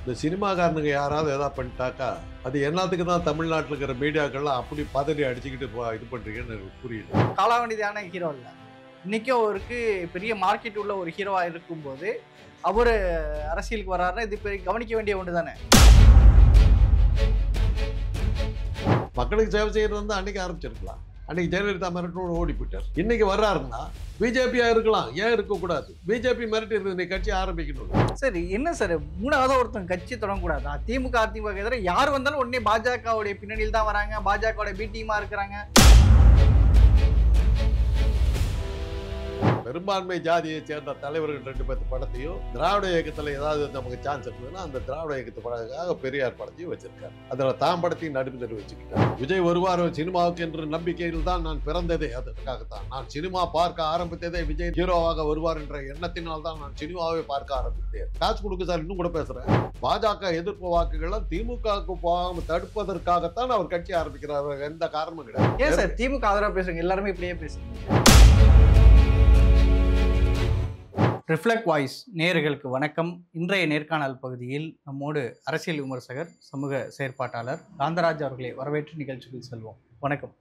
இந்த சினிமாக்காரனுங்க யாராவது எதாவது பண்ணிட்டாக்கா அது எல்லாத்துக்கு தான் தமிழ்நாட்டில் இருக்கிற மீடியாக்கள்லாம் அப்படி பதறி அடிச்சுக்கிட்டு போ- இது பண்ணுறீங்கன்னு எனக்கு புரியல காலாவணிதான ஹீரோ இல்லை இன்னைக்கும் அவருக்கு பெரிய மார்க்கெட் உள்ள ஒரு ஹீரோவா இருக்கும்போது அவர் அரசியலுக்கு வர்றாருன்னா இது பெரிய கவனிக்க வேண்டிய ஒன்று தானே மக்களுக்கு சேவை செய்யறது வந்து அன்னைக்கு ஆரம்பிச்சிருக்கலாம் அன்னைக்கு ஜெயலலிதா மிரட்டோடு ஓடி போயிட்டார் இன்னைக்கு வர்றாருன்னா பிஜேபியா இருக்கலாம் ஏன் இருக்கக்கூடாது பிஜேபி மிரட்டி இருக்கு இன்னைக்கு கட்சி ஆரம்பிக்கணும் சரி என்ன சார் மூணாவது ஒருத்தன் கட்சி தொடங்கக்கூடாதா திமுக அதிமுக எதிராக யார் வந்தாலும் உடனே பாஜகவுடைய பின்னணியில் தான் வராங்க பாஜகவுடைய பி டீமா இருக்கிறாங்க பெரும்பான்மை ஜாதியை சேர்ந்த தலைவர்கள் ரெண்டு பேர்த்து படத்தையும் திராவிட இயக்கத்தில் ஏதாவது நமக்கு சான்ஸ் இருந்ததுன்னா அந்த திராவிட இயக்கத்து படத்துக்காக பெரியார் படத்தையும் வச்சிருக்காரு அதில் தான் படத்தையும் நடுவில் வச்சுக்கிட்டார் விஜய் வருவார் சினிமாவுக்கு என்று நம்பிக்கையில் தான் நான் பிறந்ததே அதற்காகத்தான் நான் சினிமா பார்க்க ஆரம்பித்ததே விஜய் ஹீரோவாக வருவார் என்ற எண்ணத்தினால் தான் நான் சினிமாவை பார்க்க ஆரம்பித்தேன் காசு கொடுக்க சார் இன்னும் கூட பேசுறேன் பாஜக எதிர்ப்பு வாக்குகளை திமுகவுக்கு போகாமல் தடுப்பதற்காகத்தான் அவர் கட்சி ஆரம்பிக்கிறார் எந்த காரணமும் கிடையாது ஏன் சார் திமுக ஆதரவா பேசுங்க எல்லாருமே இப்படியே பேசுங்க ரிஃப்ளெக்ட் வாய்ஸ் நேயர்களுக்கு வணக்கம் இன்றைய நேர்காணல் பகுதியில் நம்மோடு அரசியல் விமர்சகர் சமூக செயற்பாட்டாளர் காந்தராஜ் அவர்களை வரவேற்று நிகழ்ச்சிக்கு செல்வோம் வணக்கம்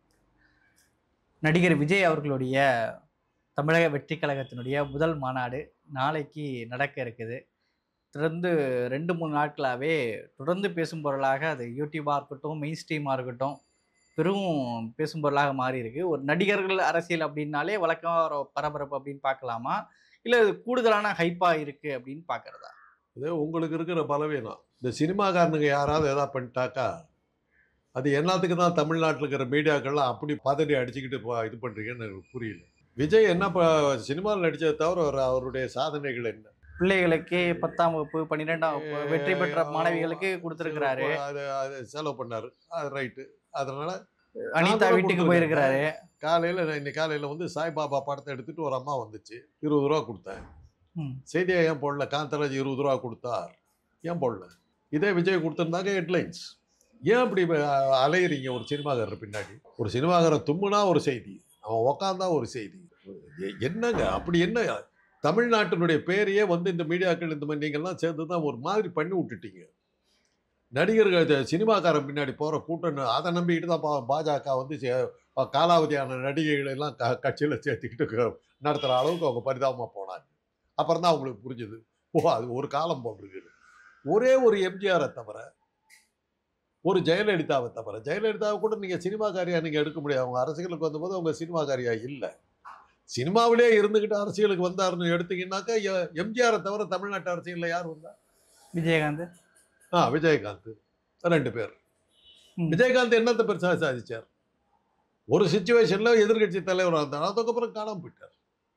நடிகர் விஜய் அவர்களுடைய தமிழக வெற்றி கழகத்தினுடைய முதல் மாநாடு நாளைக்கு நடக்க இருக்குது தொடர்ந்து ரெண்டு மூணு நாட்களாகவே தொடர்ந்து பேசும் பொருளாக அது யூடியூபாக இருக்கட்டும் மெயின் ஸ்ட்ரீமாக இருக்கட்டும் பெரும் பேசும் பொருளாக மாறி இருக்கு ஒரு நடிகர்கள் அரசியல் அப்படின்னாலே வழக்கம் ஒரு பரபரப்பு அப்படின்னு பார்க்கலாமா இல்லை இது கூடுதலான ஹைப்பாக இருக்கு அப்படின்னு பார்க்கறதா இது உங்களுக்கு இருக்கிற பலவீனம் இந்த சினிமாக்காரனுங்க யாராவது எதாவது பண்ணிட்டாக்கா அது எல்லாத்துக்கு தான் தமிழ்நாட்டில் இருக்கிற மீடியாக்கள்லாம் அப்படி பதறி அடிச்சுக்கிட்டு போ- இது பண்ணுறீங்கன்னு எனக்கு புரியல விஜய் என்ன இப்போ சினிமாவில் நடித்ததை தவிர ஒரு அவருடைய சாதனைகள் என்ன பிள்ளைகளுக்கு பத்தாம் வகுப்பு பன்னிரெண்டாம் வகுப்பு வெற்றி பெற்ற மாணவிகளுக்கு கொடுத்துருக்கிறாரு அது அது செலவு பண்ணார் அது ரைட்டு அதனால அனிதா கூட வீட்டுக்கு கொடுத்திருக்கேன். போயிருக்கிறாரு காலையில் இன்னைக்கு காலையில் வந்து சாய்பாபா படத்தை எடுத்துட்டு ஒரு அம்மா வந்துச்சு இருபது ரூபா கொடுத்தேன் ம். செய்தியை ஏன் போடல காந்தராஜ் இருபது ரூபா கொடுத்தார் ஏன் போடல இதே விஜய் கொடுத்துருந்தாங்க ஹெட்லைன்ஸ் ஏன் அப்படி அஹ், அலையுறீங்க ஒரு சினிமாக்காரர் பின்னாடி ஒரு சினிமாக்காரர் தும்முனா ஒரு செய்தி அவன் உக்காந்தா ஒரு செய்தி எ- என்னங்க அப்படி என்ன தமிழ்நாட்டினுடைய பேரையே வந்து இந்த மீடியாக்கள் இந்த மாதிரி நீங்கள்லாம் சேர்ந்து தான் ஒரு மாதிரி பண்ணி விட்டுட்டீங்க நடிகர்கள் இது சினிமாக்காரன் பின்னாடி போகிற கூட்டம் அதை நம்பிக்கிட்டு தான் பா- பாஜக வந்து சே- காலாவதியான நடிகைகளை எல்லாம் க கட்சியில் சேர்த்துக்கிட்டு க- நடத்துகிற அளவுக்கு அவங்க பரிதாபமாக போனாங்க அப்புறம் தான் அவங்களுக்கு புரிஞ்சுது ஓ அது ஒரு காலம் போல் இருக்குது ஒரே ஒரு எம்ஜிஆரை தவிர ஒரு ஜெயலலிதாவை தவிர ஜெயலலிதாவை கூட நீங்கள் சினிமாக்காரியாக நீங்கள் எடுக்க முடியாது அவங்க அரசியலுக்கு வந்தபோது அவங்க சினிமாக்காரியா இல்லை சினிமாவிலே இருந்துக்கிட்டு அரசியலுக்கு வந்தாருன்னு எடுத்தீங்கன்னாக்கா எ- எம்ஜிஆரை தவிர தமிழ்நாட்டு அரசியலில் யார் வந்தா விஜயகாந்த் ஆ விஜயகாந்த் ரெண்டு பேர் ம். விஜயகாந்த் என்னத்தை பெருசாக சாதிச்சார் ஒரு சுச்சுவேஷனில் எதிர்க்கட்சி தலைவராக இருந்தார் அதுக்கப்புறம் காணாம போயிட்டார்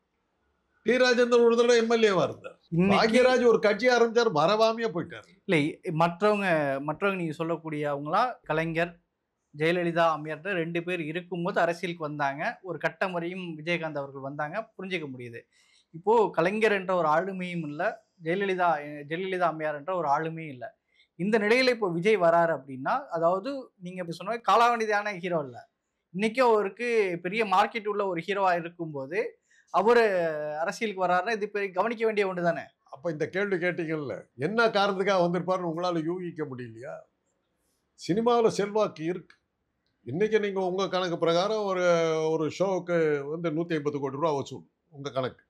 டி ராஜேந்திரன் ஒரு தடவை எம்எல்ஏவா இருந்தார் இன்னைக்கு பாக்யராஜ் ஒரு கட்சி ஆரம்பிச்சார் மறவாமையே போயிட்டார் இல்லை மற்றவங்க மற்றவங்க நீங்கள் சொல்லக்கூடிய அவங்களாம் கலைஞர் ஜெயலலிதா அம்மையார்ட்ட ரெண்டு பேர் இருக்கும்போது அரசியலுக்கு வந்தாங்க ஒரு கட்டம் வரையும் விஜயகாந்த் அவர்கள் வந்தாங்க புரிஞ்சுக்க முடியுது இப்போ கலைஞர் என்ற ஒரு ஆளுமையும் இல்லை ஜெயலலிதா ஜெயலலிதா அம்மையார் என்ற ஒரு ஆளுமையும் இல்லை இந்த நிலையில இப்போ விஜய் வராரு அப்படின்னா அதாவது நீங்க இப்படி சொன்ன மாதிரி காலாவணிதான ஹீரோ இல்லை இன்னைக்கும் அவருக்கு பெரிய மார்க்கெட் உள்ள ஒரு ஹீரோவா இருக்கும்போது அவர் அரசியலுக்கு வர்றாருன்னா இது பெரிய கவனிக்க வேண்டிய ஒன்று தானே அப்போ இந்த கேள்வி கேட்டீங்கல்ல என்ன காரணத்துக்காக வந்திருப்பாருன்னு உங்களால் யூகிக்க முடியலையா சினிமாவில் செல்வாக்கு இருக்கு இன்னைக்கு நீங்கள் உங்கள் கணக்கு பிரகாரம் ஒரு ஒரு ஷோவுக்கு வந்து நூற்றி ஐம்பது கோடி ரூபா வசூல் உங்கள் கணக்கு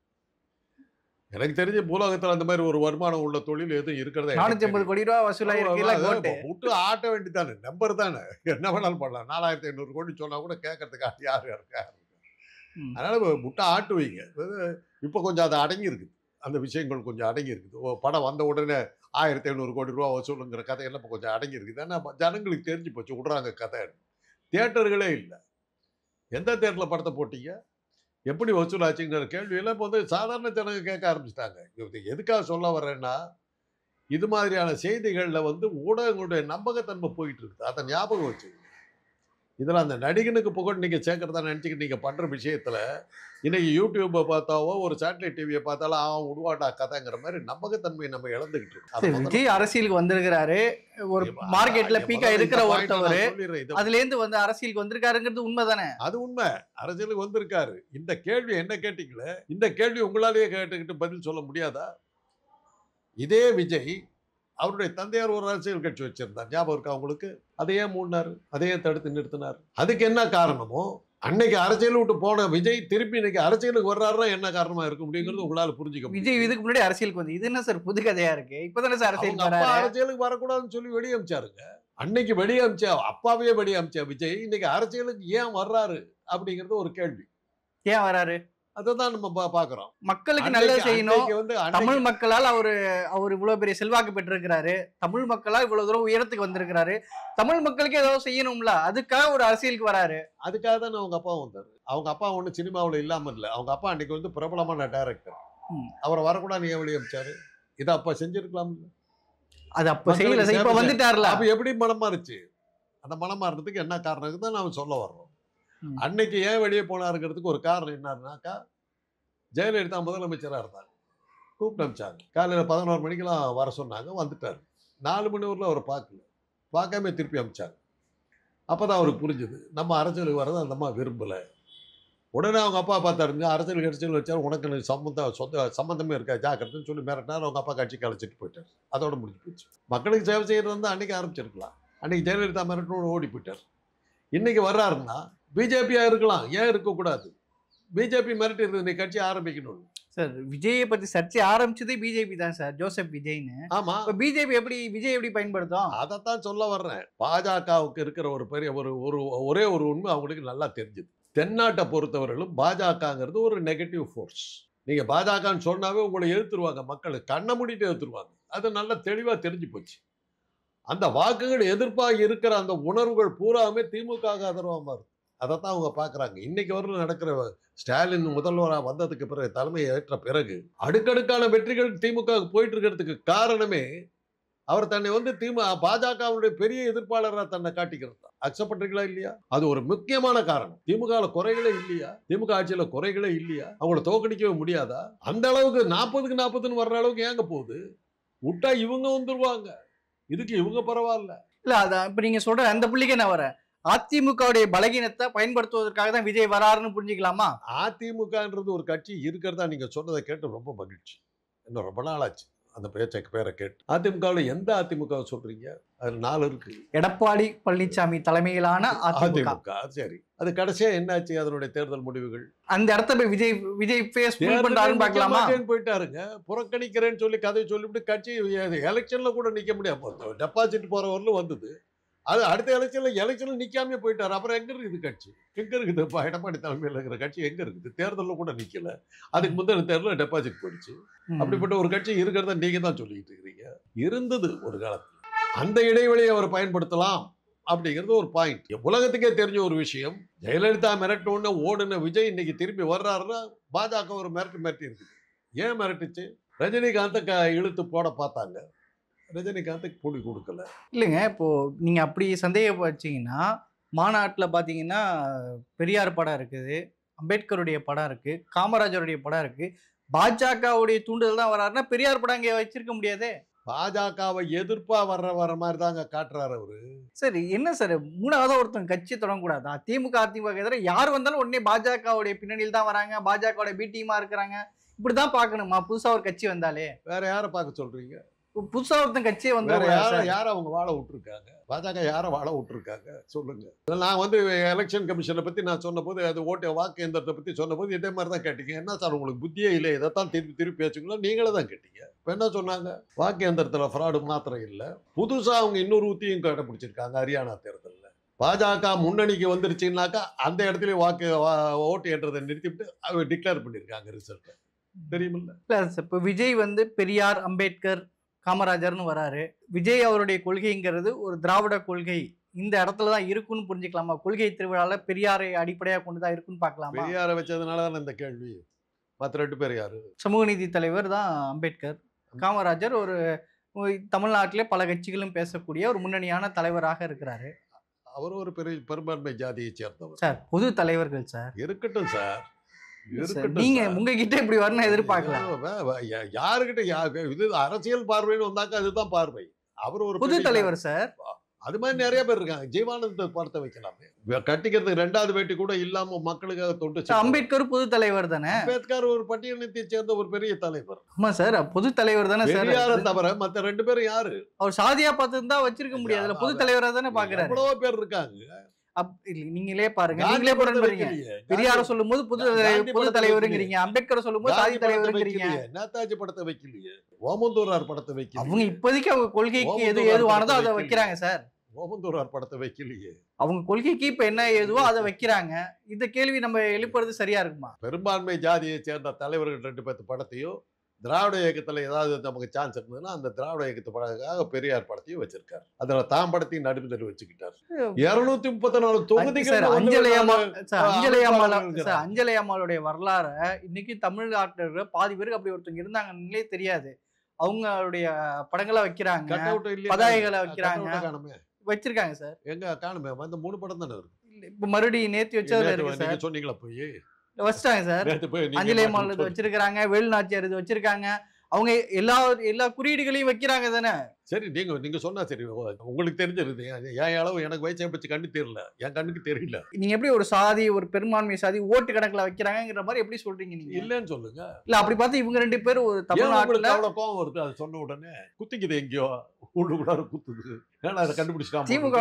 எனக்கு தெரிஞ்ச பூலோகத்தில் அந்த மாதிரி ஒரு வருமானம் உள்ள தொழில் எதுவும் இருக்கிறதா எனக்கு நானூத்தி ஐம்பது கோடி ரூபா வசூலாக இருக்குல்ல அது கோட்டு விட்டு ஆட்ட வேண்டியதானே நம்பர் தானே என்ன வேணாலும் பண்ணலாம் நாலாயிரத்தி ஐநூறு கோடி சொன்னா கூட கேட்கறதுக்கு யார் இருக்கா ம். அதனால முட்டை ஆட்டு வைங்க இப்போ கொஞ்சம் அது அடங்கி இருக்குது அந்த விஷயங்கள் கொஞ்சம் அடங்கி இருக்குது ஓ படம் வந்த உடனே ஆயிரத்தி ஐநூறு கோடி ரூபா வசூலுங்கிற கதையெல்லாம் இப்போ கொஞ்சம் அடங்கி இருக்குது ஏன்னா ஜனங்களுக்கு தெரிஞ்சு போச்சு விடுறாங்க கதை தியேட்டர்களே இல்லை எந்த தேட்டரில் படத்தை போட்டீங்க எப்படி வசூலாச்சுங்கிற கேள்வியெல்லாம் இப்போ வந்து சாதாரண ஜனங்க கேட்க ஆரம்பிச்சிட்டாங்க இது எதுக்காக சொல்ல வர்றேன்னா இது மாதிரியான செய்திகளில் வந்து ஊடகங்களுடைய நம்பகத்தன்மை போயிட்டு இருக்குது அதை ஞாபகம் வச்சு இதில் அந்த நடிகனுக்கு புகழ் நீங்கள் சேர்க்கறதா நினச்சிக்கிட்டு நீங்கள் பண்ணுற விஷயத்தில் இன்னைக்கு யூடியூப்பை பார்த்தாவோ ஒரு சேட்டலைட் டிவியை பார்த்தாலும் அவன் உருவாட்டா கதைங்கிற மாதிரி நம்பகத்தன்மையை நம்ம இழந்துக்கிட்டு இருக்கோம் அதை சரி, முதல்ல- விஜய் அரசியலுக்கு வந்திருக்கிறாரு ஒரு இப்ப மார்க்கெட்ல முதல்ல பீக்கா இந்த இருக்கிற point அ ஒருத்தவர் நான் சொல்லிடுறேன். இதை அதுல இருந்து வந்து அரசியலுக்கு வந்திருக்காருங்கிறது உண்மைதானே அது உண்மை அரசியலுக்கு வந்திருக்காரு இந்த கேள்வி என்ன கேட்டீங்களே இந்த கேள்வி உங்களாலேயே கேட்டுக்கிட்டு பதில் சொல்ல முடியாதா இதே விஜய் அவருடைய தந்தையார் ஒரு அரசியல் கட்சி வச்சிருந்தார் ஞாபகம் இருக்கா உங்களுக்கு அதையே மூடினார் அதையே தடுத்து நிறுத்தினார் அதுக்கு என்ன காரணமோ அன்னைக்கு அரசியல் விட்டு போன விஜய் திருப்பி இன்னைக்கு அரசியலுக்கு வர்றாருன்னா என்ன காரணமா இருக்கும் அப்படிங்கிறது உங்களால புரிஞ்சுக்க முடியும். விஜய் இதுக்கு முன்னாடி அரசியலுக்கு வந்து இது என்ன சார் புது கதையா இருக்கு இப்பதானே சார் அவங்க அரசியலுக்கு அப்பா வராரு அரசியலுக்கு வரக்கூடாதுன்னு சொல்லி வெளியே அமிச்சாருங்க அன்னைக்கு வெளியே அமிச்சா அப்பாவே வெளியே அமிச்சா விஜய் இன்னைக்கு அரசியலுக்கு ஏன் வர்றாரு அப்படிங்கிறது ஒரு கேள்வி ஏன் வராரு அதை தான் நம்ம பா- பாக்குறோம் மக்களுக்கு நல்லது அன்னைக்கு- செய்யணும் அன்னைக்கு வந்து அன்னைக்கு- தமிழ் மக்களால் அவரு அவர் இவ்வளவு பெரிய செல்வாக்கு பெற்றிருக்கிறாரு தமிழ் மக்களா இவ்வளவு தூரம் உயரத்துக்கு வந்திருக்கிறாரு தமிழ் மக்களுக்கு ஏதோ செய்யணும்ல அதுக்காக ஒரு அரசியலுக்கு வராரு அதுக்காக தான் அவங்க அப்பா வந்தாரு அவங்க அப்பா ஒன்றும் சினிமாவில் இல்லாம இல்லை அவங்க அப்பா அன்னைக்கு வந்து பிரபலமான டைரக்டர் ம். அவரை வரக்கூடாது ஏன் வெளியே அமிச்சாரு இதை அப்பா செஞ்சிருக்கலாம் அது அப்ப மக்களுக்கு செய்யல இப்ப சேவை வந்துட்டார்ல அப்ப எப்படி மனம் மாறுச்சு அந்த மனம் மாறுறதுக்கு என்ன காரணம் தான் நாம சொல்ல வர்றோம் ம். அன்னைக்கு ஏன் வெளியே போனாருங்கிறதுக்கு ஒரு காரணம் என்னன்னாக்கா ஜெயலலிதா முதலமைச்சராக இருந்தாங்க கூப்பிட்டு அமிச்சாங்க காலையில் பதினோரு மணிக்கெல்லாம் வர சொன்னாங்க வந்துட்டார் நாலு மணி ஊரில் அவரை பார்க்கல பார்க்காம திருப்பி அமிச்சாங்க அப்போ தான் அவருக்கு புரிஞ்சுது நம்ம அரசியலுக்கு வர்றது அந்த அம்மா விரும்பலை உடனே அவங்க அப்பா பார்த்தாருங்க அரசியல் அரசியல் வச்சாரு உனக்கு எனக்கு சம்மந்தம் சொந்த சம்மந்தமே இருக்கா ஜாக்கிரதைன்னு சொல்லி மிரட்டினார் அவங்க அப்பா கட்சிக்கு அழைச்சிட்டு போயிட்டார் அதோட முடிஞ்சு போச்சு மக்களுக்கு சேவை செய்கிறது வந்து அன்னைக்கு ஆரம்பிச்சிருக்கலாம் அன்னைக்கு ஜெயலலிதா மிரட்டணும் ஓடி போயிட்டார் இன்னைக்கு வர்றாருன்னா பிஜேபியா இருக்கலாம் ஏன் இருக்கக்கூடாது பிஜேபி மிரட்டி இருக்குது நீ கட்சி ஆரம்பிக்கணும் சார் விஜயை பத்தி சர்ச்சை ஆரம்பிச்சதே பிஜேபி தான் சார் ஜோசப் விஜய்னு ஆமா இப்ப பிஜேபி எப்படி விஜய் எப்படி பயன்படுத்தும் அதைத்தான் சொல்ல வர்றேன் பாஜகவுக்கு இருக்கிற ஒரு பெரிய ஒரு ஒரு ஒரே ஒரு உண்மை அவங்களுக்கு நல்லா தெரிஞ்சுது தென்னாட்டை பொறுத்தவரையிலும் பாஜகங்கிறது ஒரு நெகட்டிவ் ஃபோர்ஸ் நீங்க பாஜகன்னு சொன்னாவே உங்களை எதிர்த்துருவாங்க மக்கள் கண்ணை மூடிட்டு எதிர்த்துருவாங்க அது நல்லா தெளிவா தெரிஞ்சு போச்சு அந்த வாக்குகள் எதிர்ப்பாக இருக்கிற அந்த உணர்வுகள் பூராவுமே திமுக ஆதரவாக மாறுது அதைத்தான் அவங்க பார்க்குறாங்க இன்னைக்கு வரலும் நடக்கிற ஸ்டாலின் முதல்வராக வந்ததுக்கு பிறகு தலைமையை ஏற்ற பிறகு அடுக்கடுக்கான வெற்றிகள் திமுக போயிட்டு இருக்கிறதுக்கு காரணமே அவர் தன்னை வந்து திமுக பாஜகவுடைய பெரிய எதிர்ப்பாளராக தன்னை காட்டிக்கிறது தான் அக்செப்ட் பண்றீங்களா இல்லையா அது ஒரு முக்கியமான காரணம் திமுக குறைகளே இல்லையா திமுக ஆட்சியில குறைகளே இல்லையா அவங்கள தோக்கடிக்கவே முடியாதா அந்த அளவுக்கு நாற்பதுக்கு நாற்பதுன்னு வர்ற அளவுக்கு ஏங்க போகுது விட்டா இவங்க வந்துருவாங்க இதுக்கு இவங்க பரவாயில்ல இல்ல அதான் இப்ப நீங்க சொல்ற அந்த புள்ளிக்கு நான் வரேன் அதிமுகவுடைய பலகீனத்தை பயன்படுத்துவதற்காக தான் விஜய் வராருன்னு புரிஞ்சுக்கலாமா அதிமுகன்றது ஒரு கட்சி இருக்கிறதா நீங்க சொன்னதை கேட்டு ரொம்ப மகிழ்ச்சி இன்னும் ரொம்ப நாள் ஆச்சு அந்த பேச்சை பேரை கேட்டு அதிமுகவில் எந்த அதிமுக சொல்றீங்க அது நாலு இருக்கு எடப்பாடி பழனிசாமி தலைமையிலான அதிமுக அதிமுக சரி அது கடைசியா என்னாச்சு அதனுடைய தேர்தல் முடிவுகள் அந்த இடத்த போய் விஜய் விஜய் ஃபேஸ் தேர்தலே பண்றாருன்னு நிக்க பார்க்கலாமா மாட்டேன்னு போயிட்டாருங்க புறக்கணிக்கிறேன்னு சொல்லி கதை சொல்லிவிட்டு கட்சி எலெக்ஷன்ல கூட நிக்க முடியாது டெபாசிட் போறவர்களும் வந்தது அது அடுத்த எலெக்ஷன்ல எலெக்ஷன்ல நிக்காம போயிட்டாரு அப்புறம் எங்க இருக்குது கட்சி எங்க இருக்குது இப்ப எடப்பாடி தலைமையில் இருக்கிற கட்சி எங்க இருக்குது தேர்தலில் கூட நிக்கல அதுக்கு முந்தின தேர்தலில் டெபாசிட் போயிடுச்சு ம். அப்படிப்பட்ட ஒரு கட்சி இருக்கிறத நீங்க தான் சொல்லிட்டு இருக்கிறீங்க இருந்தது ஒரு காலத்துல அந்த இடைவெளியை அவர் பயன்படுத்தலாம் அப்படிங்கிறது ஒரு பாயிண்ட் உலகத்துக்கே தெரிஞ்ச ஒரு விஷயம் ஜெயலலிதா மிரட்டோன்னு ஓடுன விஜய் இன்னைக்கு திரும்பி வர்றாருன்னா பாஜக ஒரு மிரட்டு மிரட்டி இருக்குது ஏன் மிரட்டுச்சு ரஜினிகாந்தை க இழுத்து போட பார்த்தாங்க ரஜினிகாந்துக்கு புடி கொடுக்கல இல்லைங்க இப்போ நீங்க அப்படி சந்தேகம் வச்சீங்கன்னா மாநாட்டுல பாத்தீங்கன்னா பெரியார் படம் இருக்குது அம்பேத்கருடைய படம் இருக்கு காமராஜருடைய படம் இருக்கு பாஜகவுடைய தூண்டுதல் தான் வராருன்னா பெரியார் படம் இங்கே வச்சிருக்க முடியாதே பாஜகவை எதிர்ப்பா வர்ற வர மாதிரி தாங்க காட்டுறாரு அவரு சரி என்ன சார் மூணாவது ஒருத்தன் கட்சி தொடங்கக்கூடாதா திமுக அதிமுக எதிராக யார் வந்தாலும் உடனே பாஜகவுடைய பின்னணியில் தான் வராங்க பாஜகவுடைய பி டீமா இருக்கிறாங்க இப்படிதான் பார்க்கணுமா புதுசா ஒரு கட்சி வந்தாலே வேற யாரை பார்க்க சொல்றீங்க இப்ப புதுசா ஒருத்தன் கட்சியே வேற வந்தா யார யார அவங்க வாழ விட்டுருக்காங்க பாஜக யார வாழ விட்டுருக்காங்க சொல்லுங்க நான் வந்து எலெக்ஷன் கமிஷனை பத்தி நான் சொன்னபோது அது ஓட்டு வாக்கு எந்திரத்தை பத்தி சொன்னபோது இதே மாதிரி தான் கேட்டீங்க என்ன சார் உங்களுக்கு புத்தியே இல்லை இதைத்தான் திருப்பி திருப்பி பேசுங்களா நீங்களே தான் கேட்டீங்க இப்போ என்ன சொன்னாங்க வாக்கு எந்திரத்துல ஃப்ராடு மாத்திரம் இல்லை புதுசா அவங்க இன்னொரு உத்தியும் கடைபிடிச்சிருக்காங்க ஹரியானா தேர்தலில் பாஜக முன்னணிக்கு வந்துருச்சுன்னாக்கா அந்த இடத்துல வாக்கு வா- ஓட்டு ஏற்றதை நிறுத்திவிட்டு அவங்க டிக்ளேர் பண்ணியிருக்காங்க ரிசல்ட்டை தெரியுமில்ல இல்ல இப்போ விஜய் வந்து பெரியார் அம்பேத்கர் காமராஜர்னு வராரு விஜய் அவருடைய கொள்கைங்கிறது ஒரு திராவிட கொள்கை இந்த இடத்துல தான் இருக்குன்னு புரிஞ்சுக்கலாமா கொள்கை திருவிழால பெரியாரை அடிப்படையா கொண்டு தான் இருக்குன்னு பார்க்கலாமா பெரியாரை வச்சதுனால தானே இந்த கேள்வி மற்ற ரெண்டு பேர் யாரு சமூக நீதி தலைவர் தான் அம்பேத்கர் காமராஜர் ஒரு ஒரு தமிழ்நாட்டிலே பல கட்சிகளும் பேசக்கூடிய ஒரு முன்னணியான தலைவராக இருக்கிறாரு அவர் ஒரு பெரிய பெரும்பான்மை ஜாதியை சேர்ந்தவர் சார் பொது தலைவர்கள் சார் இருக்கட்டும் சார் சார், இருக்கட்டும் நீங்க சார். உங்ககிட்ட இப்படி வரணும் எதிர்பார்க்கல வே- வே- யா- யாருக்கிட்ட யா- இது அரசியல் பார்வைன்னு வந்தாக்கா அதுதான் பார்வை அவர் ஒரு பொது பெரிய- தலைவர் சார் அது மாதிரி நிறைய பேர் இருக்காங்க ஜீவானந்த படத்தை வைக்கலாமே வே- கட்டிக்கிறதுக்கு ரெண்டாவது வேட்டி கூட இல்லாம மக்களுக்காக தொண்டு சார், செய்யறாங்க. அம்பேத்கர் பொது தலைவர் தானே அம்பேத்கர் ஒரு பட்டியலினத்தை சேர்ந்த ஒரு பெரிய தலைவர் ஆமா சார் பொது தலைவர் தானே சார் பெரியார தவிர மத்த ரெண்டு பேரும் யாரு அவர் சாதியா பார்த்து தான் வச்சிருக்க முடியாதுல பொது தலைவரா தானே பாக்குறாரு எவ்வளவோ பேர் இருக்காங்க அப் இல்ல, நீங்களே பாருங்க காந்தி நீங்களே படத்தை பண்றீங்க வைக்கலையே. பெரியார சொல்லும் போது பொது காந்தி தலைவர் பொது படத்தை தலைவருங்கிறீங்க அம்பேத்கர் சொல்லும் போது சாதி காந்தி படத்தை தலைவருங்கிறீங்க வைக்கலையே. நேதாஜி படத்தை வைக்கலையே ஓமந்தூரார் படத்தை வைக்கலையே அவங்க இப்போதைக்கு அவங்க கொள்கைக்கு எது ஓமந்தூரார் ஏதுவானதோ அதை படத்தை வைக்கிறாங்க சார் ஓமந்தூரார் படத்தை வைக்கலையே அவங்க கொள்கைக்கு இப்ப என்ன ஏதுவோ அதை வைக்கிறாங்க இந்த கேள்வி நம்ம எழுப்புறது சரியா இருக்குமா பெரும்பான்மை ஜாதியை சேர்ந்த தலைவர்கள் ரெண்டு பேர்த்து படத்தையும் திராவிட இயக்கத்துல ஏதாவது நமக்கு சான்ஸ் இருந்ததுன்னா அந்த திராவிட இயக்கத்து படத்துக்காக பெரியார் படத்தையும் வச்சிருக்காரு அதுல தாம் படத்தையும் நடுவில் வச்சுக்கிட்டார் இருநூத்தி முப்பத்தி நாலு தொகுதிகள் சார் வந்து அஞ்சலி அம்மா வேணாலும் சார் அஞ்சலி அம்மால அமைப்பாளர்கள் சார் அஞ்சலி அம்மாளுடைய வரலாறை இன்னைக்கு தமிழ்நாட்டில் இருக்கிற பாதி பேருக்கு அப்படி ஒருத்தவங்க இருந்தாங்கன்னே தெரியாது அவங்களுடைய படங்களை வைக்கிறாங்க cut out இல்லையா? பதாகைகளை cut வைக்கிறாங்க. out காணுமே வச்சிருக்காங்க சார் எங்க காணுமே அந்த மூணு படம் தானே இருக்கு இப்ப மறுபடியும் நேத்தி வச்சதுல நேத்து இருக்கு நீங்க சார் சொன்னீங்களா போய் வச்சிட்டாங்க சார் நேத்து போய் நீங்க அஞ்சலி மாட்டி அம்மாள் இது விட்டு- வச்சிருக்காங்க வேலுநாச்சியார் இது வச்சிருக்காங்க அவங்க எல்லா எல்லா குறியீடுகளையும் வைக்கிறாங்க தானே சரி நீங்க நீங்க சொன்னா சரி உங்களுக்கு தெரிஞ்சிருது என் என் அளவு எனக்கு வயசை பற்றி கண்ணு தெரியல என் கண்ணுக்கு தெரியல நீங்க எப்படி ஒரு சாதி ஒரு பெரும்பான்மை சாதி ஓட்டு கணக்குல வைக்கிறாங்கிற மாதிரி எப்படி சொல்றீங்க நீங்க இல்லைன்னு சொல்லுங்க இல்ல அப்படி பார்த்து இவங்க ரெண்டு பேரும் ஒரு ஏன் தமிழ்நாட்டுல உங்களுக்கு அவ்வளவு கோவம் வருது அது சொன்ன உடனே குத்திக்குது எங்கேயோ உள்ளுக்குள்ளார குத்துது ஏன்னா அதை கண்டுபிடிச்சிட்டான் திமுக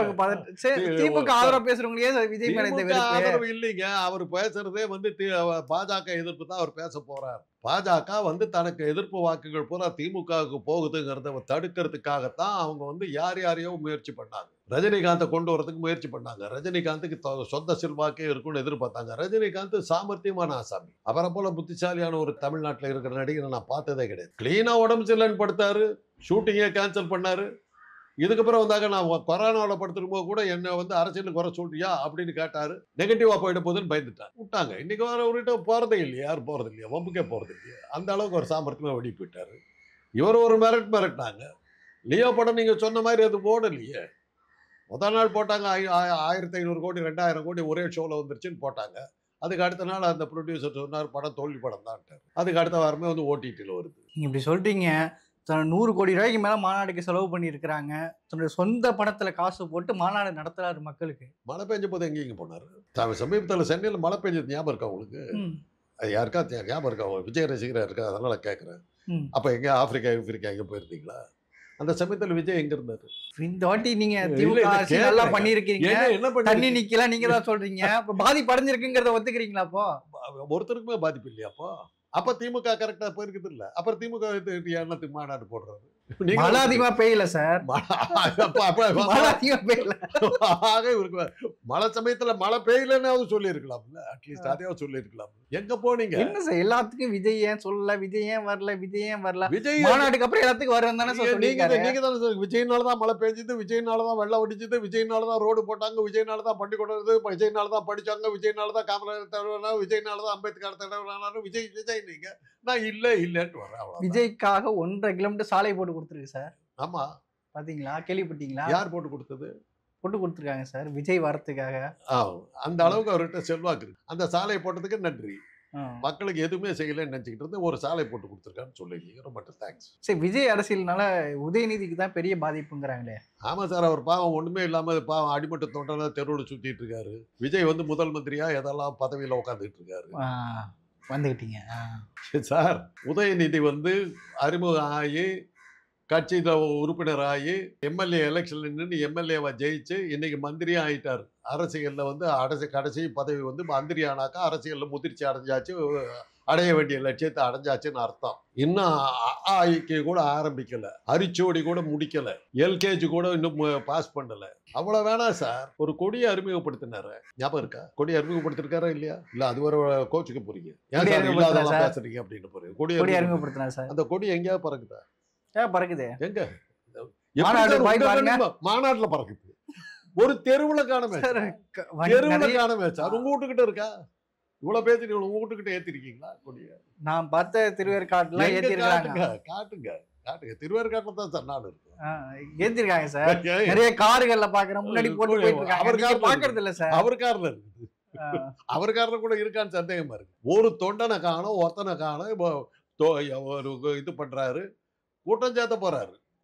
திமுக ஆதரவு பேசுறவங்க ஏன் சார் விஜய் மேல இந்த திமுக வெறுப்பு ஆதரவு இல்லைங்க அவர் பேசுறதே வந்து தி- அவ- பாஜக எதிர்ப்பு தான் அவர் பேச போறார் பாஜக வந்து தனக்கு எதிர்ப்பு வாக்குகள் பூரா திமுகவுக்கு போகுதுங்கிறத தடுக்கிறதுக்காகத்தான் அவங்க வந்து யார் யாரையோ முயற்சி பண்ணாங்க ரஜினிகாந்தை கொண்டு வரதுக்கு முயற்சி பண்ணாங்க ரஜினிகாந்துக்கு தொ- சொந்த செல்வாக்கே இருக்கும்னு எதிர்பார்த்தாங்க ரஜினிகாந்த் சாமர்த்தியமான ஆசாமி அவரை போல புத்திசாலியான ஒரு தமிழ்நாட்டில் இருக்கிற நடிகரை நான் பார்த்ததே கிடையாது கிளீனா உடம்பு சரியில்லைன்னு படுத்தாரு ஷூட்டிங்கே கேன்சல் பண்ணாரு இதுக்கப்புறம் வந்தாங்க நான் கொரோனாவில் படுத்திருக்கும் போது கூட என்ன வந்து அரசியல் குறை சொல்றியா அப்படின்னு கேட்டாரு நெகட்டிவா போயிட போகுதுன்னு பயந்துட்டான் விட்டாங்க இன்னைக்கு வர அவர்கிட்ட போறதே இல்லையா யாரும் போறது இல்லையா வம்புக்கே போறது இல்லையா அந்த அளவுக்கு ஒரு சாமர்த்தியமா வெடி போயிட்டாரு இவர் ஒரு மிரட் மிரட்டினாங்க லியோ படம் நீங்க சொன்ன மாதிரி அது ஓடலையே முதல் நாள் போட்டாங்க ஆயி- ஆயி- ஆயிரத்தி ஐநூறு கோடி ரெண்டாயிரம் கோடி ஒரே ஷோவில் வந்துருச்சுன்னு போட்டாங்க அதுக்கு அடுத்த நாள் அந்த ப்ரொடியூசர் சொன்னார் படம் தோல்வி படம் தான் அதுக்கு அடுத்த வாரமே வந்து ஓடிடியில் வருது நீங்க இப்படி சொல்றீங்க தன் நூறு கோடி ரூபாய்க்கு மேல மாநாடுக்கு செலவு பண்ணியிருக்கிறாங்க தன்னுடைய சொந்த பணத்துல காசு போட்டு மாநாடு நடத்துறாரு மக்களுக்கு மழை பெஞ்ச போது எங்கேயும் போனார் சமீபத்தில் சென்னையில் மழை பெஞ்சது ஞாபகம் இருக்கா உங்களுக்கு ம், அது யாருக்கா தெ- ஞாபகம் இருக்கா அவங்க விஜய் ரசிகராக இருக்கா அதனால கேட்குறேன் ம். அப்போ எங்கே ஆப்பிரிக்கா ஆப்பிரிக்கா எங்கே போயிருந்தீங்களா அந்த சமயத்தில் விஜய் எங்கே இருந்தார் இந்த வாட்டி நீங்க இல்ல, திமுக இல்ல, அரசு நல்லா கேக்குறேன். பண்ணிருக்கீங்க என்ன என்ன தண்ணி பண்ணி நிக்கலாம் நீங்க தான் சொல்றீங்க இப்ப பாதிப்பு அடைஞ்சிருக்குங்கிறத ஒத்துக்கிறீங்களா அப்போ ஒருத்தருக்குமே பாதிப்பு இல்லையா அப்போ அப்போ திமுக கரெக்டாக போயிருக்குது இல்லை அப்புறம் திமுக இது எண்ணத்துக்கு மாநாடு போடுறாரு நீங்க- மழை அதிகமா பெய்யல சார் மழை- அப்ப- அப்ப- அப்ப- மழை அதிகமா பெய்யல ஆக இவருக்கு மழை சமயத்துல மழை பெய்யலன்னாவது சொல்லியிருக்கலாம்ல அட்லீஸ்ட் அதையாவது சொல்லியிருக்கலாம் எங்க போனீங்க என்ன சார் எல்லாத்துக்கும் விஜய் ஏன் சொல்லல விஜய் ஏன் வரல விஜய் ஏன் வரல விஜய் மாநாட்டுக்கு அப்புறம் எல்லாத்துக்கும் வரேன் தானே சார் நீங்க நீங்க சொல்லியிருக்காரு நீங்க தானே சார் விஜய்னால தான் மழை பெஞ்சது விஜய்னால தான் வெள்ளம் அடிச்சது விஜய்னால தான் ரோடு போட்டாங்க விஜய்னால தான் பண்டி கொண்டது விஜய்னால தான் படிச்சாங்க விஜய்னால தான் காமராஜர் தலைவரான விஜய்னால தான் அம்பேத்கர் தலைவரானாரு விஜய் விஜய் நீங்க நான் இல்ல இல்லன்ட்டு வரேன் அவ்வளவுதான். விஜய்க்காக ஒன்றரை கிலோமீட்டர் சாலை போட்டு கொடுத்துருக்கு சார் ஆமா பாத்தீங்களா கேள்விப்பட்டீங்களா யார் போட்டு கொடுத்தது போட்டு கொடுத்துருக்காங்க சார் விஜய் வரத்துக்காக ஆ, அந்த அளவுக்கு அவர்கிட்ட செல்வாக்கு இருக்கு அந்த சாலை போட்டதுக்கு நன்றி ஆ. மக்களுக்கு எதுவுமே செய்யலைன்னு நினைச்சுக்கிட்டு இருந்து ஒரு சாலை போட்டு கொடுத்துருக்கான்னு சொல்லிருக்கீங்க ரொம்ப தேங்க்ஸ் சரி விஜய் அரசியல்னால உதயநிதிக்கு தான் பெரிய பாதிப்புங்கிறாங்களே ஆமா சார் அவர் பாவம் ஒண்ணுமே இல்லாம பாவம் அடிமட்ட தொண்டனை தெருவில் சுத்திட்டு இருக்காரு விஜய் வந்து முதல் மந்திரியா எதெல்லாம் பதவியில உட்காந்துட்டு இருக்காரு ஆ, வந்துகிட்டீங்க ஆ. சார் உதயநிதி வந்து அறிமுகம் ஆகி கட்சியில் உறுப்பினர் ஆகி எம்எல்ஏ எலெக்ஷன்ல நின்று எம்எல்ஏவை ஜெயிச்சு இன்னைக்கு மந்திரியும் ஆயிட்டார் அரசியலில் வந்து அரசு கடைசி பதவி வந்து மந்திரி ஆனாக்கா அரசியலில் முதிர்ச்சி அடைஞ்சாச்சு அடைய வேண்டிய லட்சியத்தை அடைஞ்சாச்சுன்னு அர்த்தம் இன்னும் ஆய்க்கு கூட ஆரம்பிக்கல அரிச்சோடி கூட முடிக்கல எல்கேஜி கூட இன்னும் பாஸ் பண்ணல அவ்வளவு வேணாம் சார் ஒரு கொடியை அறிமுகப்படுத்தினாரு ஞாபகம் இருக்கா கொடியை அறிமுகப்படுத்திருக்காரா இல்லையா இல்ல அது ஒரு கோச்சுக்கு போறீங்க ஏன் கொடி சார் அறிமுகப்படுத்தினாரா இல்லாதெல்லாம் சார்? பேசுறீங்க அப்படின்னு போறீங்க கொடி கொடி அறிமுகம் அறிமுகப்படுத்தினார் சார் அந்த கொடி எங்கேயாவது பறக்குதா ஏன் பறக்குது எங்க மாநாடு எப்படி சார் போய் உங்க பாருங்க. கண்ணுக்கு மாநாட்டுல பறக்குது ஒரு தெருவுல காணமே சார் க- வண்டி தெருவுல நிறைய- காணமே சார் உங்க வீட்டுக்கிட்ட இருக்கா இவ்வளவு பேசி உங்க வீட்டுக்கிட்ட ஏத்திருக்கீங்களா கொடிய நான் பார்த்த திருவேற்காட்டுல எங்க ஏத்தி இருக்காங்க காட்டுங்க காட்டுங்க காட்டுங்க திருவேற்காட்டுல தான் சார் நான் ஏத்திருக்காங்க சார் இருக்கேன் நிறைய கார்கள்ல பாக்குறேன் முன்னாடி போட்டு கொடி- போயிட்டு இருக்காங்க அவர் நீங்க கார்ல பாக்குறது இல்ல சார் அவர் கார்ல இருக்குது ஆ. அவர் கார்ல கூட இருக்கான்னு சந்தேகமா இருக்கு ஒரு தொண்டனை காணும் ஒருத்தனை காணும் இப்போ தோ- ஒரு இது பண்றாரு கூட்டம் சேர்த்த போறாரு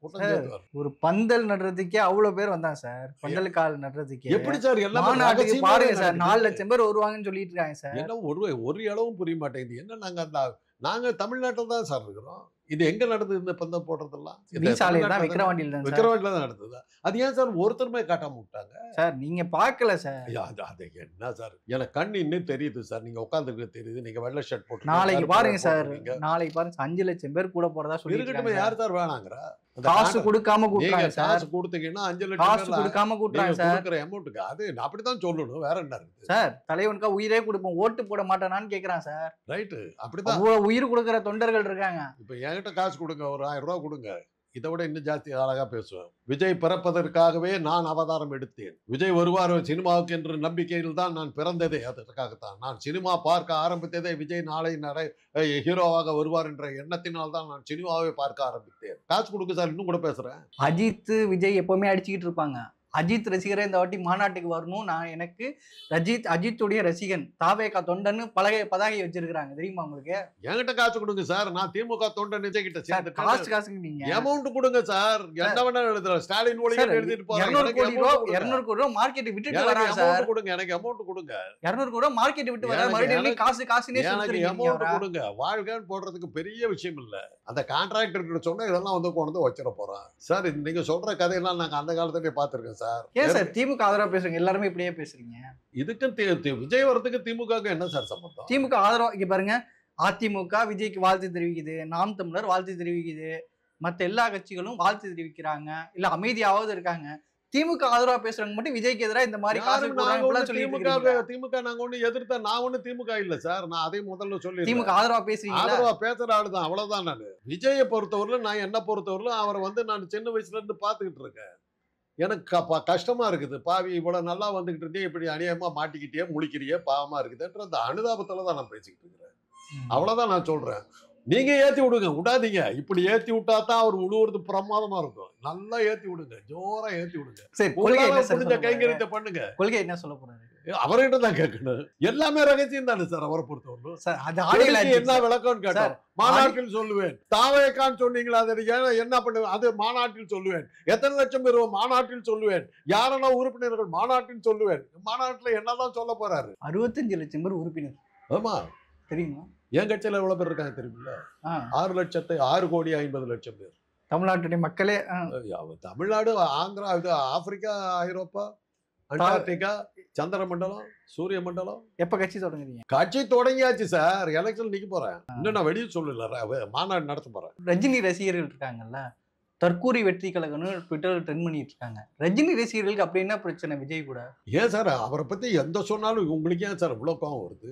கூட்டம் சேர்த்துவார் ஒரு பந்தல் நடுறதுக்கே அவ்வளவு பேர் வந்தாங்க சார் பந்தல் கால் நடுறதுக்கே எப்படி சார் எல்லாமே மாநாட்டுக்கு ரகசியமாவே பாருங்க சார் நாலு நடக்குது. லட்சம் பேர் வருவாங்கன்னு சொல்லிட்டு இருக்காங்க சார் என்ன ஒரு ஒரு அளவும் புரிய மாட்டேங்குது என்ன நாங்க அந்த நாங்க தமிழ்நாட்டில் தான் சார் இருக்கிறோம் இது எங்க நடந்தது இந்த பந்தம் போடுறதெல்லாம் வி சாலையில் தான் விக்கிரவாண்டியில் தான் சார் விக்கிரவாண்டில தான் நடந்தது அது ஏன் சார் ஒருத்தருமே காட்டாம விட்டாங்க சார் நீங்க பார்க்கல சார் ஐயா, அது அது என்ன சார் எனக்கு கண் இன்னும் தெரியுது சார் நீங்க உட்காந்துருக்க தெரியுது நீங்க வெள்ளை ஷர்ட் போட்டு நாளைக்கு பாருங்க சார் நாளைக்கு பாருங்க அஞ்சு லட்சம் பேர் கூட போறதா இருக்கட்டுமே சொல்லிட்டு யார் சார் வேணாங்கிறா அந்த காசு காசு- கொடுக்காம நீங்க கூட்டுறாங்க சார் காசு கொடுத்தீங்கன்னா அஞ்சு லட்சம் காசு பேர்ல கொடுக்காம கூட்டுறாங்க நீங்க சார் கொடுக்குற அமௌண்ட்டுக்கு அது அப்படித்தான் சொல்லணும் வேற என்ன இருக்கு சார் தலைவனுக்கா உயிரே கொடுப்போம் ஓட்டு போட மாட்டானான்னு கேக்குறான் சார் ரைட்டு அப்படிதான் அவ்வளவு உயிர் கொடுக்கிற தொண்டர்கள் இருக்காங்க இப்ப என்கிட்ட காசு கொடுங்க ஒரு ஆயிரம் ரூபாய் கொடுங்க இதை விட இன்னும் ஜாஸ்தி அழகா பேசுவேன் விஜய் பிறப்பதற்காகவே நான் அவதாரம் எடுத்தேன் விஜய் வருவார் சினிமாவுக்கு என்ற நம்பிக்கையில் தான் நான் பிறந்ததே அதற்காகத்தான் நான் சினிமா பார்க்க ஆரம்பித்ததே விஜய் நாளை நடை அஹ் ஹீரோவாக வருவார் என்ற எண்ணத்தினால் தான் நான் சினிமாவை பார்க்க ஆரம்பித்தேன் காசு கொடுக்க சார் இன்னும் கூட பேசுறேன் அஜித் விஜய் எப்பவுமே அடிச்சுக்கிட்டு இருப்பாங்க அஜித் ரசிகரே இந்த வாட்டி மாநாட்டுக்கு வரணும் நான் எனக்கு ரஜித் அஜித்துடைய ரசிகன் தாவேகா தொண்டன்னு பலகை பதாகை வச்சிருக்காங்க தெரியுமா உங்களுக்கு என்கிட்ட காசு கொடுங்க சார் நான் திமுக தொண்டன் விஜய் கிட்ட சார் சேர்ந்து காசு காசுக்கு நீங்க அமௌண்ட் கொடுங்க சார் என்ன வேணா எழுதுறேன் ஸ்டாலின் சார், ஒளிகள் எழுதிட்டு போறேன் இருநூறு எனக்கு கோடி ரூபா amount கொடுங்க. இருநூறு கோடி ரூபா மார்க்கெட் விட்டுட்டு எனக்கு வராங்க சார் amount கொடுங்க எனக்கு அமௌண்ட் கொடுங்க இருநூறு கோடி ரூபா மார்க்கெட் விட்டு வர எனக்கு- மறுபடியும் எனக்கு- காசு காசுனே எனக்கு சொல்லிருக்கீங்க அமௌண்ட் அவரை. கொடுங்க வாழ்க்கைன்னு போடுறதுக்கு பெரிய விஷயம் இல்ல அந்த கான்ட்ராக்டர் கிட்ட சொன்னா இதெல்லாம் வந்து கொண்டு வந்து வச்சிட போறான் சார் இது நீங்க சொல்ற கதையெல்லாம் நாங்க அந்த காலத்திலே பார்த்திருக்கேன் சார் ஏன் சார் திமுக ஆதரவா பேசுறீங்க எல்லாருமே இப்படியே பேசுறீங்க இதுக்கும் தி- தி- விஜய் வரதுக்கு திமுக என்ன சார் சம்பந்தம் திமுக ஆதரவா இங்க பாருங்க அதிமுக விஜய்க்கு வாழ்த்து தெரிவிக்குது நாம் தமிழர் வாழ்த்து தெரிவிக்குது மத்த எல்லா கட்சிகளும் வாழ்த்து தெரிவிக்கிறாங்க இல்ல அமைதியாவது இருக்காங்க திமுக ஆதரவா பேசுறவங்க மட்டும் விஜய்க்கு எதிராக இந்த மாதிரி காசு யாரும் போடுறாங்க நாங்க இப்படிலாம் ஒண்ணு சொல்லிட்டு திமுக இருக்கீங்க. திமுக நாங்க ஒண்ணு எதிர்த்தா நான் ஒண்ணு திமுக இல்ல சார் நான் அதே முதல்ல சொல்லி திமுக ஆதரவா பேசுறீங்களா ஆதரவா பேசுற ஆளு தான் அவ்வளவுதான் நான் விஜயை பொறுத்தவரையிலும் நான் என்ன பொறுத்தவரையிலும் அவரை வந்து நான் சின்ன வயசுல இருந்து பார்த்துக்கிட்டு இருக்கேன் எனக்கு க- ப- கஷ்டமா இருக்குது பாவி இவ்வளவு நல்லா வந்துகிட்டு இருந்தே இப்படி அநியாயமா மாட்டிக்கிட்டே முழிக்கிறியே பாவமா இருக்குதுன்ற அந்த அனுதாபத்துல தான் நான் பேசிக்கிட்டு இருக்கிறேன் ம். அவ்வளவுதான் நான் சொல்றேன் நீங்க ஏத்தி விடுங்க விடாதீங்க இப்படி ஏத்தி விட்டா தான் அவர் விழுவுறது பிரமாதமா இருக்கும் நல்லா ஏத்தி விடுங்க ஜோரா ஏத்தி விடுங்க சரி கொள்கை உங்களால என்ன சார் முடிஞ்ச சொல்ல போறாரு? கைங்கரியத்தை பண்ணுங்க கொள்கை என்ன சொல்ல போறாரு அவர்கிட்ட தான் கேட்கணும் எல்லாமே ரகசியம் தானே சார் அவரை பொறுத்தவரைக்கும் சார் அது ஆடியோ கொள்கைக்கு என்ன விளக்கம்னு கேட்டோம் சார், மாநாட்டில் சொல்லுவேன் தாவேக்கான்னு சொன்னீங்களா அதை ஏன் என்ன பண்ணுவேன் அது மாநாட்டில் சொல்லுவேன் எத்தனை லட்சம் பேர் மாநாட்டில் சொல்லுவேன் யாரெல்லாம் உறுப்பினர்கள் மாநாட்டில் சொல்லுவேன் மாநாட்டுல என்னதான் சொல்ல போறாரு அறுபத்தஞ்சு லட்சம் பேர் உறுப்பினர் ஆமா தெரியுமா என் கட்சியில எவ்வளவு பேர் இருக்காங்க தெரியுமில்ல ஆ, ஆறு லட்சத்தை ஆறு கோடி ஐம்பது லட்சம் பேர் தமிழ்நாட்டுடைய மக்களே ஆ, அவ- தமிழ்நாடு ஆந்திரா இது ஆப்பிரிக்கா ஐரோப்பா அண்டார்டிகா சந்திர மண்டலம் சூரிய மண்டலம் எப்ப கட்சி தொடங்குறீங்க கட்சி தொடங்கியாச்சு சார் எலெக்ஷன் நிக்க போறேன் இன்னும் நான் வெளியே சொல்லல ர- மாநாடு நடத்த போறேன் ரஜினி ரசிகர்கள் இருக்காங்கல்ல தற்கூரி வெற்றி கழகம்னு ட்விட்டர்ல ட்ரெண்ட் பண்ணிட்டு இருக்காங்க ரஜினி ரசிகர்களுக்கு அப்படி என்ன பிரச்சனை விஜய் கூட ஏன் சார் அவரை பத்தி எந்த சொன்னாலும் உங்களுக்கு ஏன் சார் இவ்வளோ கோவம் வருது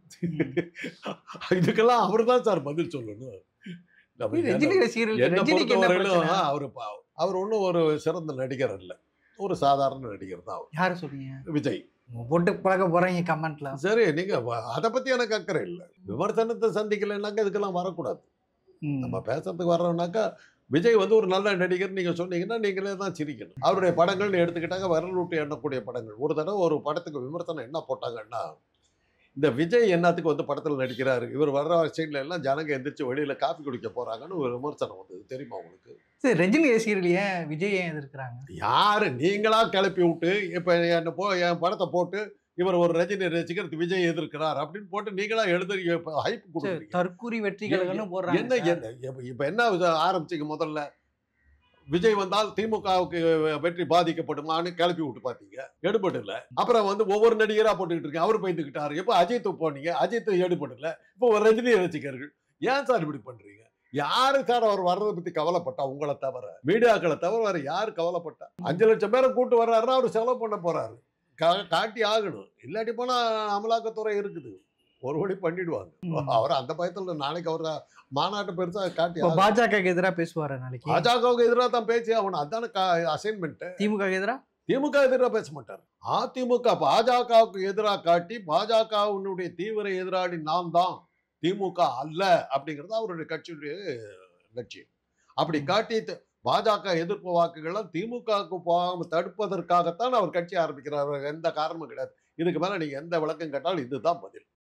இதுக்கெல்லாம் அவர் தான் சார் பதில் சொல்லணும் நம்ம ரஜினி என்ன- ரசிகர்களுக்கு என்னை ரஜினிக்கு என்ன பொறுத்தவரையிலும் பிரச்சனை அவர் பா- அவர் ஒன்றும் ஒரு சிறந்த நடிகர் அல்ல ஒரு சாதாரண நடிகர் தான் அவர். யாரு சொல்றீங்க விஜய் போட்டு பழக்க போறீங்க கமெண்ட்ல சரி நீங்க வ- அதை பத்தி எனக்கு அக்கறை இல்லை விமர்சனத்தை சந்திக்கலைன்னாக்கா இதுக்கெல்லாம் வரக்கூடாது நம்ம பேசுறதுக்கு வர்றோம்னாக்கா விஜய் வந்து ஒரு நல்ல நடிகர் நீங்க சொன்னீங்கன்னா நீங்களே தான் சிரிக்கணும் அவருடைய படங்கள்னு எடுத்துக்கிட்டாங்க விரல் விட்டு எண்ணக்கூடிய படங்கள் ஒரு தடவை ஒரு படத்துக்கு விமர்சனம் என்ன போட்டாங்கன்னா இந்த விஜய் என்னத்துக்கு வந்து படத்தில் நடிக்கிறாரு இவர் வர்ற சைட்ல எல்லாம் ஜனங்க எந்திரிச்சு வெளியில காஃபி குடிக்க போறாங்கன்னு ஒரு விமர்சனம் வந்தது தெரியுமா உங்களுக்கு சரி ரஜினி ரசிகர்கள் ஏன் விஜய் ஏன் எதிர்க்கிறாங்க யாரு நீங்களா கிளப்பி விட்டு இப்ப என்ன போ என் படத்தை போட்டு இவர் ஒரு ரஜினி ரசிகர் விஜய் எதிர்க்கிறார் அப்படின்னு போட்டு நீங்களா எழுதி ஹைப் சரி, கொடுக்குறீங்க தற்கூரி வெற்றி கழகம்னு போடுறாங்க என்ன சார். என்ன இப்ப- இப்ப என்ன இது ஆரம்பிச்சீங்க முதல்ல விஜய் வந்தால் திமுகவுக்கு வெற்றி பாதிக்கப்படுமான்னு கிளப்பி விட்டு பாத்தீங்க எடுபடல அப்புறம் வந்து ஒவ்வொரு நடிகரா போட்டுக்கிட்டு இருக்கீங்க அவர் பயந்துக்கிட்டாரு இப்ப அஜித் போனீங்க அஜித் எடுபடல இப்போ ஒரு ரஜினி ரசிகர்கள் ஏன் சார் இப்படி பண்றீங்க யாரு சார் அவர் வர்றதை பத்தி கவலைப்பட்டா உங்களை தவிர மீடியாக்களை தவிர வேற யாரு கவலைப்பட்டா அஞ்சு லட்சம் பேரை கூட்டு வர்றாருன்னா அவர் செலவு பண்ண போறாரு கா- காட்டி ஆகணும் இல்லாட்டி போனா அமலாக்கத்துறை இருக்குது ஒரு வழி பண்ணிடுவாங்க ம். அவர் அந்த பயத்துல நாளைக்கு அவர் மாநாட்டை பெருசா காட்டி இப்போ பாஜக எதிராக பேசுவாரு நாளைக்கு பாஜகவுக்கு எதிராக தான் பேசி ஆகணும் அதான அசைன்மெண்ட் திமுக எதிராக திமுக எதிராக பேச மாட்டார் அதிமுக பாஜகவுக்கு எதிராக காட்டி பாஜகவினுடைய தீவிர எதிராளி நான் தான் திமுக அல்ல அப்படிங்கிறது அவருடைய கட்சியுடைய லட்சியம் அப்படி காட்டி த- பாஜக எதிர்ப்பு வாக்குகள்லாம் திமுகவுக்கு போகாம தடுப்பதற்காகத்தான் அவர் கட்சி ஆரம்பிக்கிறார் எந்த காரணமும் கிடையாது இதுக்கு மேல நீங்க எந்த விளக்கம் கேட்டாலும் இதுதான் பதில்